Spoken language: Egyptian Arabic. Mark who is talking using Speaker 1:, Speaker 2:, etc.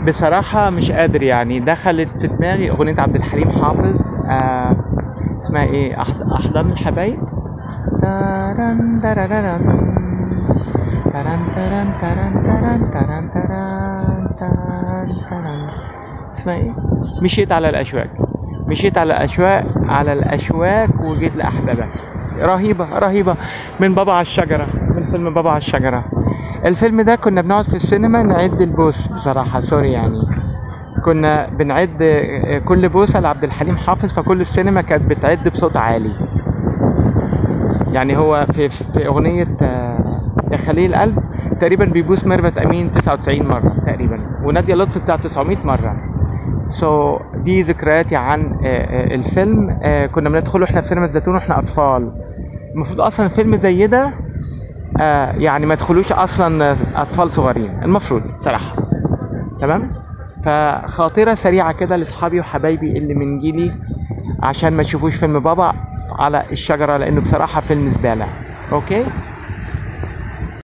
Speaker 1: بصراحة مش قادر يعني دخلت في دماغي أغنية عبد الحليم حافظ آه اسمها إيه أحض- أحضان الحبايب تاران تاراراران. تاران تاران تاران تاران تاران تاران تاران تاران. اسمها إيه؟ مشيت على الأشواك مشيت على الأشواك على الأشواك وجيت لأحبابك رهيبة رهيبة من بابا على الشجرة من فيلم بابا على الشجرة الفيلم ده كنا بنقعد في السينما نعد البوس بصراحة سوري يعني كنا بنعد كل بوسة لعبد الحليم حافظ فكل السينما كانت بتعد بصوت عالي يعني هو في, في, في أغنية آه، يا خليل القلب تقريبا بيبوس ميرفت أمين 99 مرة تقريبا ونادية لطفي بتاع 900 مرة سو so, دي ذكرياتي عن آه، آه، الفيلم آه، كنا بندخله احنا في سينما الزيتون واحنا أطفال المفروض أصلا فيلم زي ده آه يعني ما يدخلوش اصلا اطفال صغيرين المفروض صراحه تمام فخاطره سريعه كده لاصحابي وحبايبي اللي من جيلي عشان ما تشوفوش فيلم بابا على الشجره لانه بصراحه فيلم زباله اوكي